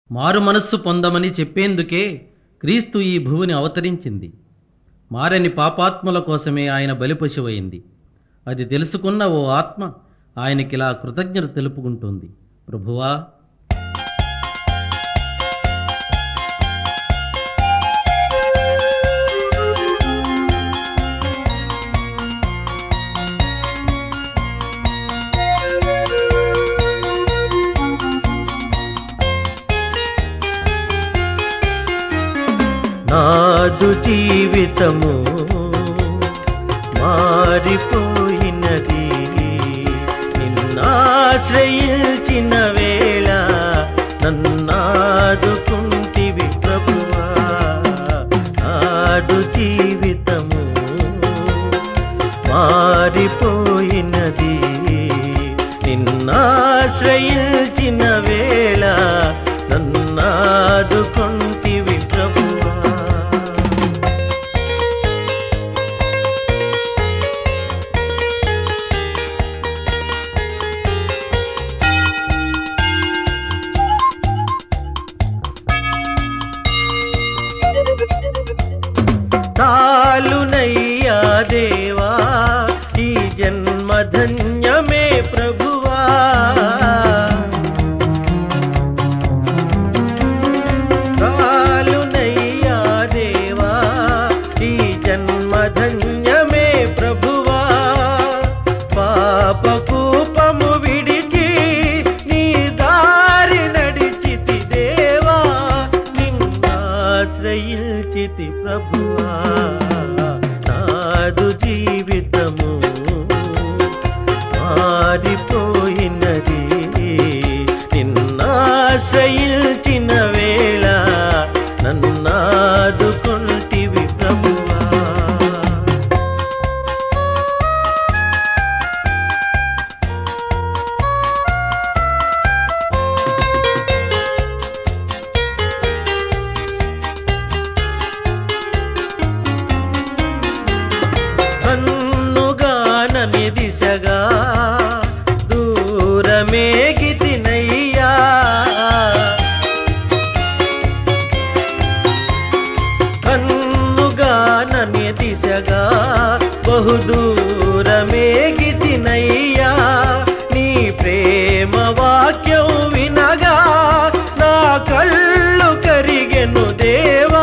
మారు మనస్సు పొందమని చెప్పేందుకే క్రీస్తు ఈ భువిని అవతరించింది మారని పాపాత్ముల కోసమే ఆయన బలిపశువైంది అది తెలుసుకున్న ఓ ఆత్మ ఆయనకిలా కృతజ్ఞత తెలుపుకుంటుంది ప్రభువా నాదు జీవితము మారిపోయినది నిన్నాశ్రయించిన వేళ నన్నాదుకుంటివి ప్రభువా నాదు జీవితము మారిపోయినది నిన్నాశ్రయించిన వేళ నన్నాదుకుంటివి ప్రభువా చాలునయ్యా దేవా ఈ జన్మధన్యమే ప్రభువా చాలునయ్యా దేవా ఈ జన్మధన్యమే ప్రభువా పాపకూపము విడిచి నీ దారి నడిచితి దేవా నిన్నాశ్రయించితి ప్రభువా నాదు జీవితము మారిపోయినది నిన్నాశ్రయించిన వేళ నన్నాదుకుంటివి ప్రభువా కన్నుగానని దిశగా దూరమేగితినయ్యా కన్నుగానని దిశగా బహు దూరమేగితినయ్యా నీ ప్రేమ వాక్యం వినగా నా కళ్ళు కరిగెను దేవా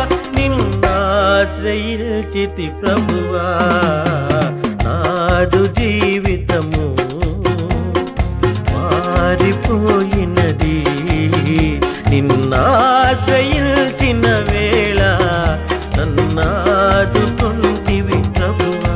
నిన్నాశ్రయించితి ప్రభువా నాదు జీవితము మారిపోయినది నిన్నాశ్రయించిన వేళ నన్నాదుకుంటివి ప్రభువా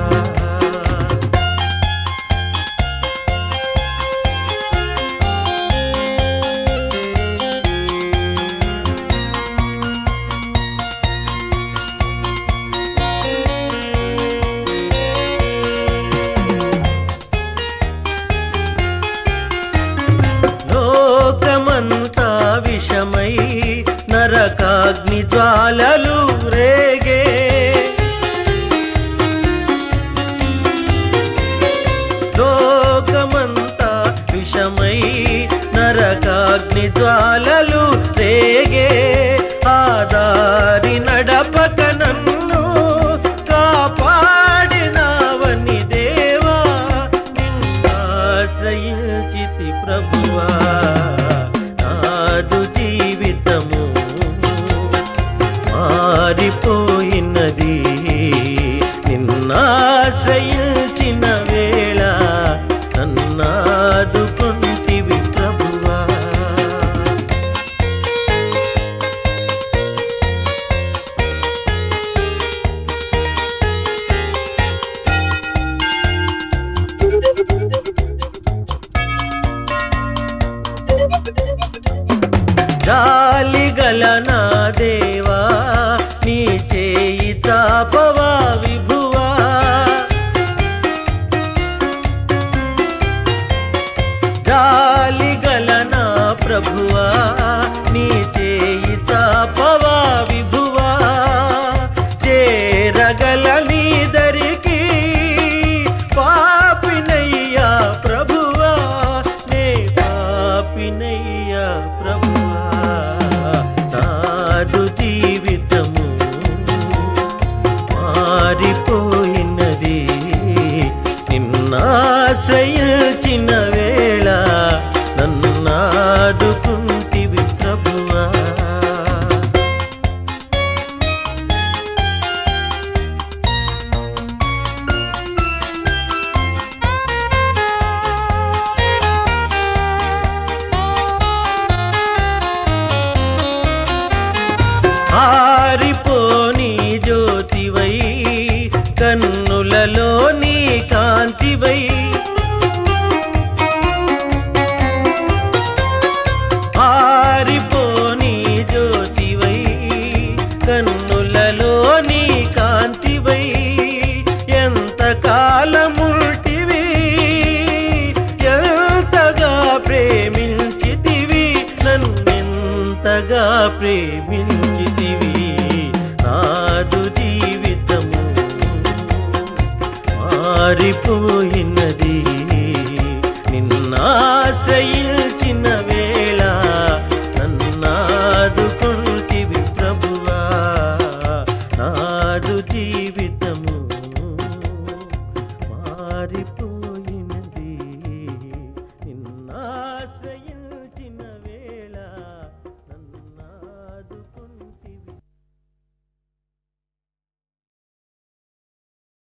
లోకమంతా విషమై నరకాగ్ని జ్వాలలు రేగే లోకమంతా విషమై నరకాగ్ని జ్వాలలు రేగే ఆదారి నడపక నన్ను కాపాడినావని దేవా నిన్నాశ్రయించితి ప్రభువా నాదు జీవితము మారిపోయినది నిన్నాశ్రయించిన వేళ నన్నాదుకుంటివి ప్రభువా జాలిగల నా దేవా నీ చేయి తాపవా విభువా జాలిగల నా ప్రభువా నీ చేయి తాపవా విభువా చేరగల నీ దరికి పాపినయ్యా ప్రభువా నే పాపినయ్యా ప్రభువా జీవితము మారిపోయినది నిన్నాశ్రయించిన వేళ నన్నాదుకుంటివి ప్రభువా ఆరిపోని జ్యోతివై కన్నులలో నీ కాంతివై ఆరిపోని జ్యోతివై కన్నులలో నీ కాంతివై ఎంత కాలముల్టివి ఎంతగా ప్రేమించితివి నన్నెంతగా ప్రేమించితివి నాదు జీవితము మారిపోయినది నిన్నాశ్రయించిన వేళ నన్నాదుకుంటివి ప్రభువా నాదు జీవితము మారిపోయినది నిన్నాశ్రయించిన